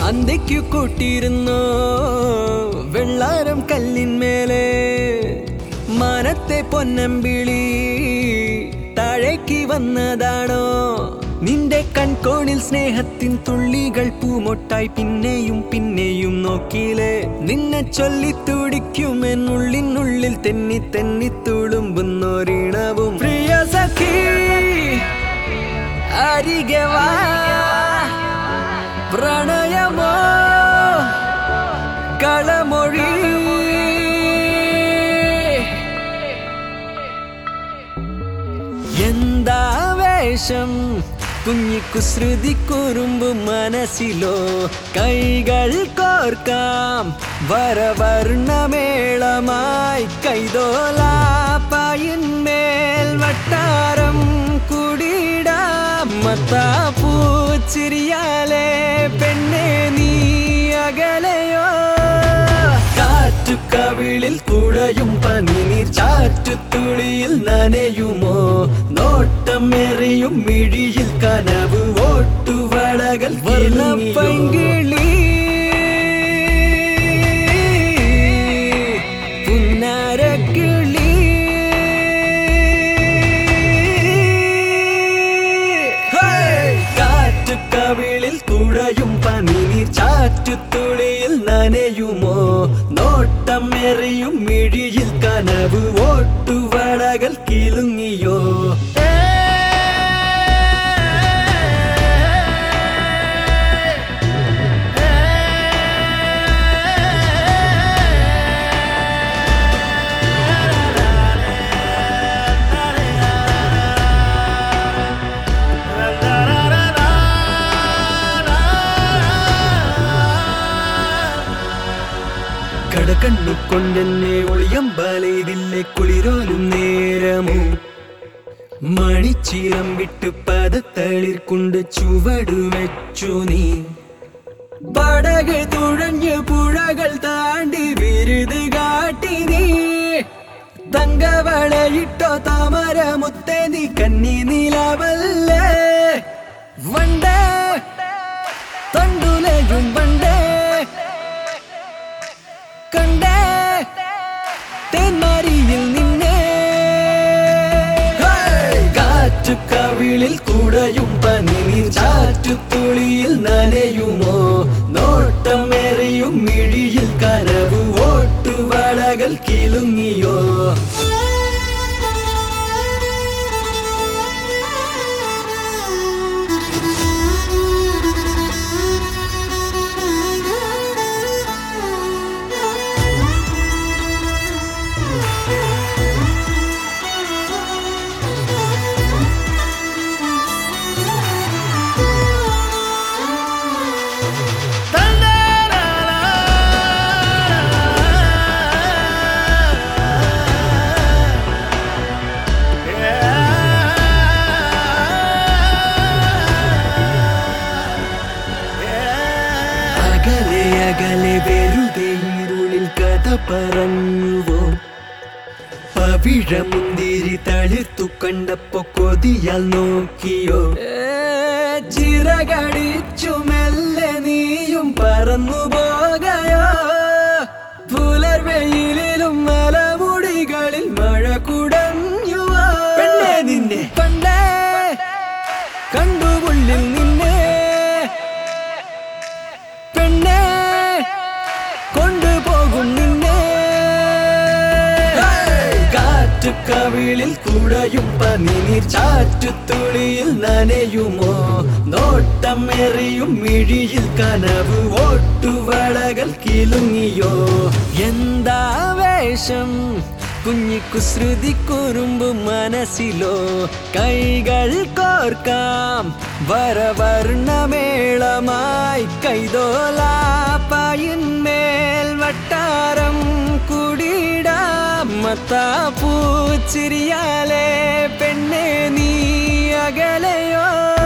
അന്തയ്ക്കു കൂട്ടിയിരുന്നോ വെള്ളാരം കല്ലിന്മേലെ മാനത്തെ പൊന്നമ്പിളി താഴേക്ക് വന്നതാണോ നിന്റെ കൺകോണിൽ സ്നേഹത്തിൻ തുള്ളികൾ പൂമൊട്ടായി പിന്നെയും പിന്നെയും നോക്കിയില്ലേ നിന്നെ ചൊല്ലി തുടിക്കുമെന്നുള്ളിനുള്ളിൽ തെന്നി തെന്നി തുളുമ്പുന്നൊരിണവും പ്രിയ സഖി അരികെ വാ പ്രണയമോ കളമൊഴി എന്താവേശം കുഞ്ഞിക്കുസൃതി കുറുമ്പ് മനസ്സിലോ കൈകൾ കോർക്കാം വരവർണ്ണമേളമായി കൈതോലാപ്പയിന്മേൽ വട്ടാരം കുടിടാം മത്താപ്പൂച്ചിരിയാലേ പെണ്ണെ നീ അകലെയോ കാറ്റു കവിളിൽ കുഴയും പനിനീർ ചാറ്റുത്തുളിയിൽ നനയുമോ നോട്ടം എറിയും മിഴിയിൽ കനവ് ഓട്ടുവളകൾ പങ്കിളി പുന്നാരക്കിളി കാറ്റു കവിളിൽ കുഴയും പനിനീർ ചാറ്റുത്തുളിയിൽ നനയുമോ നോട്ടം എറിയും മിഴിയിൽ കനവ് ഓട്ടുവളകൾ കിലുങ്ങിയോ കടകണ്ണു കൊണ്ടെന്നെ ഒളിയമ്പാലയിതില്ലേ കുളിരോലും നേരമോ മണിച്ചീലം വിട്ട് പദത്തളിർ കൊണ്ട് ചുവടു വെച്ചു നീ പടക് തുഴഞ്ഞ് പുഴകൾ താണ്ടി വിരുത് കാട്ടി നീ തങ്കവളയിട്ടോ താമര മുത്തേ നീ കന്നി നിലവല്ലേ വണ്ടേ തണ്ടുലയും വണ്ടേ കണ്ടേ തേന്മാരിയിൽ നിന്നെ കാറ്റു കവിളിൽ കുടയും പനിനീർ ചാറ്റുത്തുളിയിൽ നനയുമോ നോട്ടം എറിയും മിഴിയിൽ കനവ് ഓട്ടുവളകൾ കിലുങ്ങിയോ അകലെ അകലെ വെറുതെ ഇരുളിൽ കഥ പറഞ്ഞുവോ പവിഴമുന്തിരി തളിർത്തു കണ്ടപ്പോ കൊതിയാൽ നോക്കിയോ ചിറകടിച്ചു മെല്ലെ നീയും പറന്നു പോകയോ പുലർവെയിലും മലമുടികളിൽ മഴ കുടഞ്ഞുവോ പെണ്ണെ നിന്നെ പണ്ടേ കണ്ടുകൊള്ളിൽ നിന്നെ പെണ്ണെ കൊണ്ടുപോകും നിന്നെ കാറ്റു കവിളിൽ കുടയും പനിനീർ ചാറ്റുത്തുളിയിൽ നനയുമോ നോട്ടം എറിയും മിഴിയിൽ കനവ് ഓട്ടുവളകൾ കിലുങ്ങിയോ എന്താവേശം കുഞ്ഞിക്കുസൃതി കുറുമ്പ് മനസ്സിലോ കൈകൾ കോർക്കാം വരവർണ്ണമേളമായി കൈതോലാപ്പയിന്മേൽ വട്ടാരം കുടിടാം മത്താപ്പൂച്ചിരിയാലേ പെണ്ണെ നീ അകലെയോ